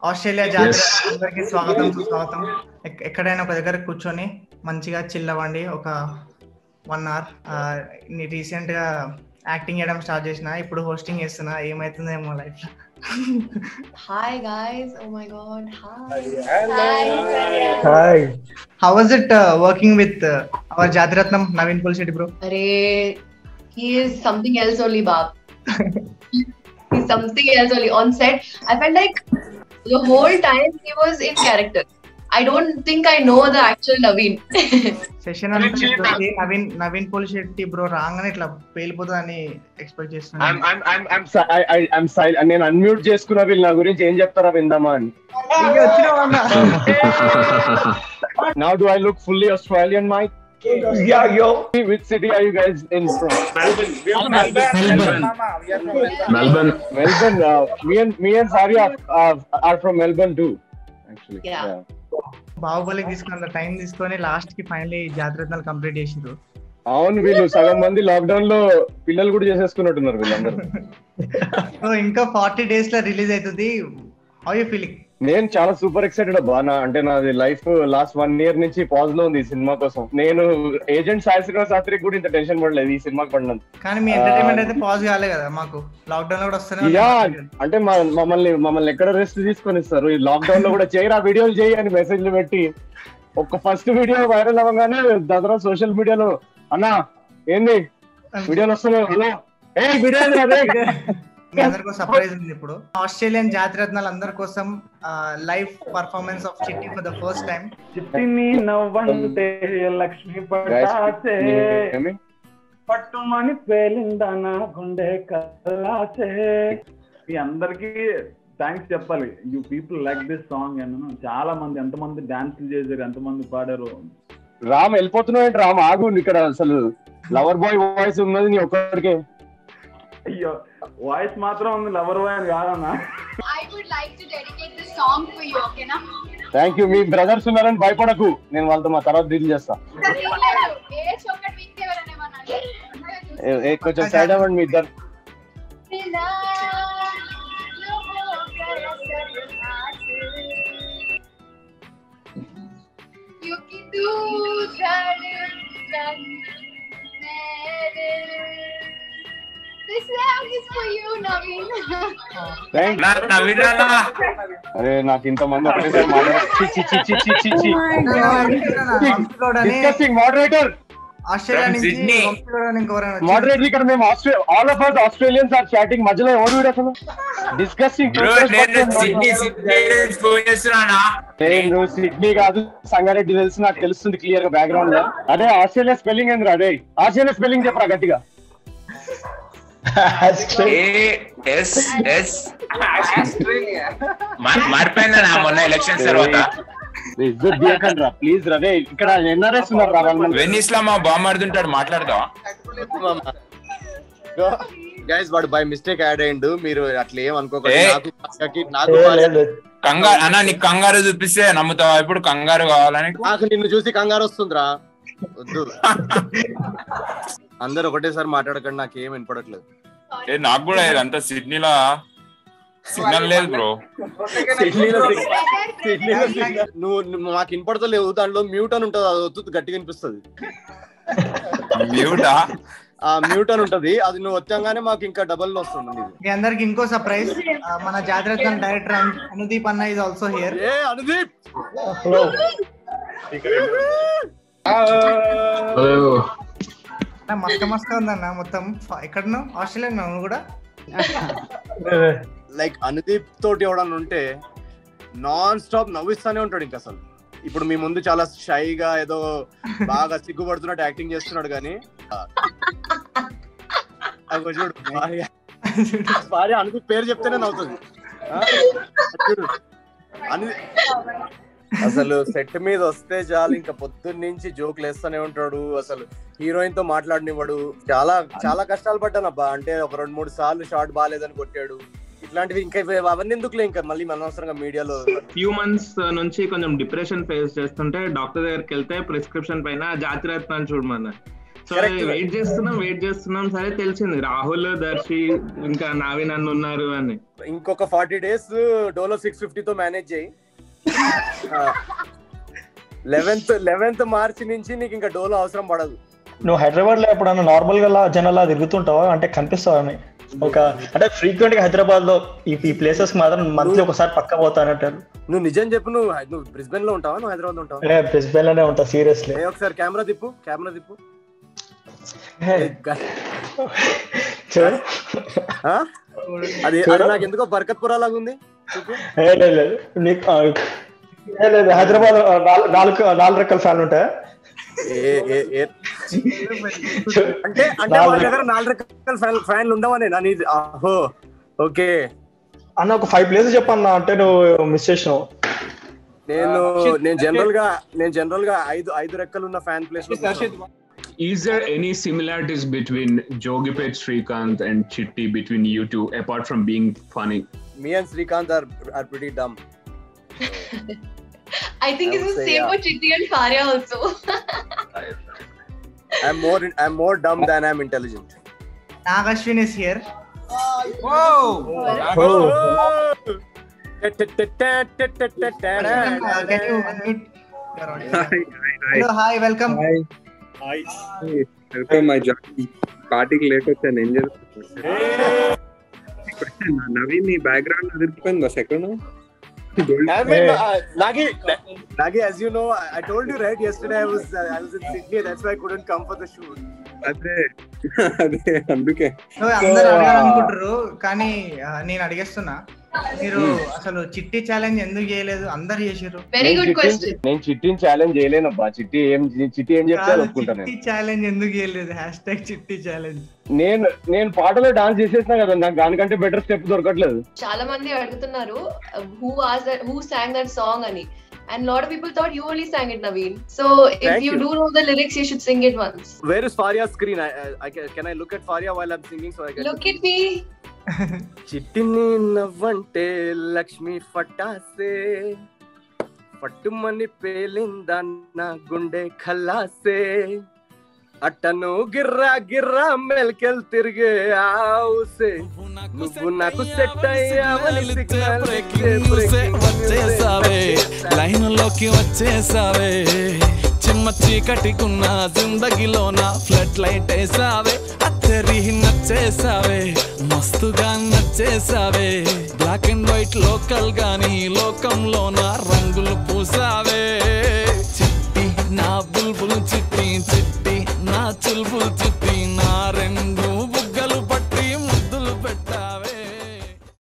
Australia జాతర అందరికి స్వాగతం సుస్వాగతం ఎక్- ఎక్కడైనా ఒక దగ్గర కూర్చొని మంచిగా చిల్ అవ్వండి ఒక వన్ అవర్ రీసెంట్ గా యాక్టింగ్ చేయడం స్టార్ట్ చేసిన ఇప్పుడు హోస్టింగ్ చేస్తున్నా ఏమైతుందేమో life Hi guys. Oh my god. Hi. Hi how was it working with our Jathiratnam Naveen Polishetty bro Arey, he is something else only, Bob. He's something else only. On set, I felt like the whole time he was in character. I don't think I know the actual Naveen. Session అంతా చూసి Naveen Naveen Polishetty bro రాగానే ఇట్లా పేలిపోతుందని expect I'm, చేస్తున్నాను I'm, I'm, I'm, si- I, I, I'm silent. నేను unmute చేసుకున్నా వీళ్ళు నా గురించి ఏం చెప్తారా విందామా అని ఇక వచ్చినావన్నా. Now do I look fully Australian my Yeah, yo. Which city are you guys in Melbourne Melbourne me and me and sorry are from Melbourne too actually Yeah. బాహుబలికి తీసుకున్న టైం తీసుకొని లాస్ట్ కి ఫైనలీ జాతరత్నాలు కంప్లీట్ చేసిండ్రు అవును వీళ్ళు సగం మంది lockdown లో పిల్లలు కూడా చేసేసుకున్నట్టున్నారు వీళ్ళందరూ సో ఇంకా ఫార్టీ డేస్ లో రిలీజ్ అవుతుంది హౌ యూ ఫీలింగ్ నేను చాలా సూపర్ ఎక్సైటెడ్ అబ్బా నా అంటే నాది లైఫ్ లాస్ట్ వన్ ఇయర్ నుంచి పాజ్ లో ఉంది ఈ సినిమా కోసం నేను ఏజెంట్ సాయి శ్రీనివాస్ శాస్త్రికి కూడా ఇంత టెన్షన్ పడలేదు ఈ సినిమాకి పడినంత కానీ మీ ఎంటర్టైన్మెంట్ అయితే పాజ్ కాలే కదా మాకు లాక్డౌన్ లో కూడా వస్తూనే యా ఉంది. అంటే మా- మమ్మల్ని మమ్మల్ని ఎక్కడ రెస్ట్ తీసుకొని ఇస్తారు ఈ లాక్డౌన్ లో కూడా చేయరా వీడియోలు చేయి అని మెసేజ్లు పెట్టి ఒక ఫస్ట్ వీడియో వైరల్ అవ్వగానే దాని తర్వాత సోషల్ మీడియాలో అన్నా ఏంది వీడియోలు వస్తున్నాయి అన్నా ఏ వీడియో అదే మీ అందరికీ సర్ప్రైజ్ ఉంది ఇప్పుడు ఆస్ట్రేలియన్ జాతిరత్నాలు అందరి కోసం live performance of Chitti for the first time చిట్టిని నవ్వంటే లక్ష్మి పట్టాసే పట్టుమని పేలిందన గుండె కల్లాసే మీ అందరికి థ్యాంక్స్ చెప్పాలి you people like this song and చాలా మంది ఎంతమంది డాన్సులు చేశారు ఎంతమంది పాడారు రామ్ వెళ్ళిపోతున్నావు రామ్ ఆగు ఇక్కడ అసలు లవర్ బాయ్ వాయిస్ ఉన్నది నీ ఒక్కడికే అయ్యో వాయిస్ మాత్రం ఉంది లవర్ బాయ్ అని కాదన్నా I would like to dedicate this song for you, okay na? Thank you మీ బ్రదర్స్ ఉన్నారని భయపడకు నేను వాళ్ళతో మా తర్వాత డీల్ చేస్తా ఏ చొక్కటి వింటే ఏ- ఏ కొంచెం సైడ్ అవ్వండి మీ ఇద్దరు क्योंकि तू धड़कन मेरे This song is for you, Naveen. Thank నా నవీనా అరే నాకు ఇంతమంది ఒకటేసారి డిస్కసింగ్ మోడరేటర్ ఆస్ట్రేలియా From నుంచి Sydney. వంశీగౌడ్ అని ఇంకెవరైనా వచ్చి- మోడరేటర్ ఇక్కడ మేము all of us Australians are chatting మధ్యలో ఎవరు వీడు అసలు డిస్కసింగ్ బ్రో నేను సిడ్నీ సిడ్నీ నుంచి ఫోన్ చేస్తున్నానా నేను సిడ్నీ కాదు సంగారెడ్డి తెలుసు నాకు తెలుస్తుంది క్లియర్ గా బ్యాక్గ్రౌండ్ లో అదే ఆస్ట్రేలియా స్పెల్లింగ్ ఏంద్రా అదే ఆస్ట్రేలియా స్పెల్లింగ్ చెప్పరా గట్టిగా ఏ ఎస్ ఎస్ మారిపోయిందా నా మొన్న ఎలక్షన్స్ తర్వాత ఇజ్జత్ దియకండి రా ప్లీజ్ రా రే ఇక్కడ ఎన్ఆర్ఎస్ ఉన్నారు రా వాళ్ళ మంది. వెన్నీస్ లో మా బామ్మడుతుంటాడు మాట్లాడదావా గైస్ వాడు బై మిస్టేక్ యాడ్ అయ్యిండు మీరు అట్లా ఏం అనుకోకండి ఏ. నాకు పక్కకి నాకు భార్య- కంగారు అన్న నీకు కంగారు చూపిస్తే నమ్ముతావా ఇప్పుడు కంగారు కావాలని నాకు నిన్ను చూసి కంగారు వస్తుందిరా వద్దు అందరు ఒకటేసారి మాట్లాడకండి నాకు ఏం వినపడట్లేదు ఏ నాకు కూడా ఇదంతా సిడ్నీలో సిగ్నల్ లేదు బ్రో సిడ్నీలో సిగ్- సిడ్నీలో సిగ్నల్. నువ్వు నువ్వు మాకు వినపడతలేవు దాంట్లో మ్యూట్ అని ఉంటుంది అది వద్దు గట్టిగా వినిపిస్తుంది మ్యూటా ఆ మ్యూట్ అని ఉంటది అది నువ్వు వచ్చాగానే మాకు ఇంకా డబల్ వస్తుంది నీది. మీ అందరికి ఇంకో సర్ప్రైజ్ మన జాతిరత్నం డైరెక్టర్ అనుదీప్ అన్న ఇస్ ఆల్సో హియర్ ఏ అనుదీప్ మస్క మస్క ఉందన్న మొత్తం ఎక్కడను ఆస్ట్రేలియా నువ్వు కూడా లైక్ అనుదీప్ తోటి ఎవడన్నా ఉంటే నాన్ స్టాప్ నవ్విస్తానే ఉంటాడు ఇంకా అసలు ఇప్పుడు మీ ముందు చాలా షైగా ఏదో బాగా సిగ్గుపడుతున్నట్టు యాక్టింగ్ చేస్తున్నాడు కానీ అగో చూడు భార్య భార్య అనుదీప్ పేరు చెప్తేనే నవ్వుతుంది ఆ? చూడు అను అసలు సెట్ మీద వస్తే చాలు ఇంకా పొద్దున్న నుంచి జోకులు వేస్తూనే ఉంటాడు అసలు హీరోయిన్ తో మాట్లాడనివ్వడు చాలా చాలా కష్టాలు పడ్డాను అబ్బా అంటే ఒక రెండు మూడు సార్లు షార్ట్ బాగాలేదని కొట్టాడు ఇట్లాంటివి ఇంకా ఇవి- అవన్నీ ఎందుకులే ఇంకా మళ్ళీ అనవసరంగా మీడియాలో ఫ్యూ మంత్స్ నుంచి కొంచెం డిప్రెషన్ ఫేస్ చేస్తుంటే డాక్టర్ దగ్గరికి వెళ్తే ప్రిస్క్రిప్షన్ పైన జాతిరత్నాలు చూడమన్నారు సో Correct. వెయిట్ చేస్తున్నాం వెయిట్ చేస్తున్నాం సరే తెలిసింది రాహుల్ దర్శి ఇంకా నావి నన్ను ఉన్నారు అని ఇంకొక ఫార్టీ డేస్ డోలో సిక్స్ ఫిఫ్టీతో మేనేజ్ చేయి లెవెన్త్ లెవెన్త్ మార్చ్ నుంచి నీకు ఇంకా డోలో అవసరం పడదు నువ్వు హైదరాబాద్ లో ఎప్పుడన్నా నార్మల్ గా జనాలా తిరుగుతుంటావా అంటే కనిపిస్తావా అని ఒక అంటే ఫ్రీక్వెంట్ గా హైదరాబాద్ లో ఈ ఈ ప్లేసెస్ మాత్రం మంత్లీ ఒకసారి పక్క పోతానంటారు నువ్వు నిజం చెప్పు నువ్వు నువ్వు బ్రిస్బెన్ లో ఉంటావా నువ్వు హైదరాబాద్ లో ఉంటావా ఏ బ్రిస్బెన్ లోనే ఉంటా సీరియస్లీ ఏ ఒకసారి కెమెరా తిప్పు కెమెరా తిప్పు ఆ? అది అది నాకు ఎందుకో బర్కత్పురా లాగా ఉంది చూపు లేదు లేదు నీకు ఆ, ఏ లేదు హైదరాబాద్ ఆ, నాలుగు నాలుగు నాలుగు రకాల ఫ్యాన్లు ఉంటాయా ఏ- ఏ- ఏ- అంటే అంటే వాళ్ళ దగ్గర నాలుగు రకాల ఫ్యాన్ ఫ్యాన్లు ఉండవనే నా నీది ఆహో ఓకే అన్న ఒక ఫైవ్ ప్లేసెస్ చెప్పన్నా అంటే నువ్వు మిస్ చేసినావు నేను నేను జనరల్ గా నేను జనరల్ గా ఐదు ఐదు రెక్కలు ఉన్న fan place Is there any similarities between Jogipet Srikanth and Chitti between you two apart from being funny? Me and Srikanth are are pretty dumb I think I it's would the say, same yeah. for Chitti and Faria also. I'm more I'm more dumb than I'm intelligent Nag Ashwin is here can you unmute hello hi welcome welcome my join పార్టీకి late వచ్చాను ఏం చేస్తున్నాను నవీన్ నీ background అదిరిపోయిందా second Nagi, Nagi, as you know, I, I told you right yesterday. I was uh, I was in Sydney. That's why I couldn't come for the shoot. అదే అదే అందుకే నువ్వు అందరు అడగాలనుకుంటారు కానీ ఆ, నేను అడిగేస్తున్నా మీరు అసలు చిట్టి ఛాలెంజ్ ఎందుకు చేయలేదు అందరు చేసారు Very good question. నేను చిట్టిని ఛాలెంజ్ చేయలేనబ్బా చిట్టి ఏం చిట్టి ఏం చెప్తే అది ఒప్పుకుంటా నేను చిట్టి ఛాలెంజ్ ఎందుకు చేయలేదు హ్యాష్ ట్యాగ్ చిట్టి ఛాలెంజ్ నేను నేను పాటలో డాన్స్ చేసేసిన కదా నాకు దానికంటే బెటర్ స్టెప్ దొరకట్లేదు చాలా మంది అడుగుతున్నారు who was that who song that song అని and lot of people thought you only song it Naveen so if Thank you you. Do know the lyrics you should sing it once Where is Faria's screen? I, I, I can, can I look at Faria while I'm singing so I can. Look it మీ చిట్టిని నవ్వంటే లక్ష్మి ఫటాసే పట్టుమని పేలిందన్న గుండె ఖల్లాసే అట్టను గిర్రా గిర్రా మెల్కెల్ తిరిగే ఆవుసే నువ్వు నాకు సెట్ అయ్యావని సిగ్నల్ వచ్చేసావే లైన్ లోకి వచ్చేసావే చిమ్మ చీకటికున్న జిందగీలో నా ఫ్లడ్ లైట్ వేసావే అత్తరి నచ్చేసావే మస్తుగా నచ్చేసావే బ్లాక్ అండ్ వైట్ లోకల్ గాని లోకంలో నా రంగులు పూసావే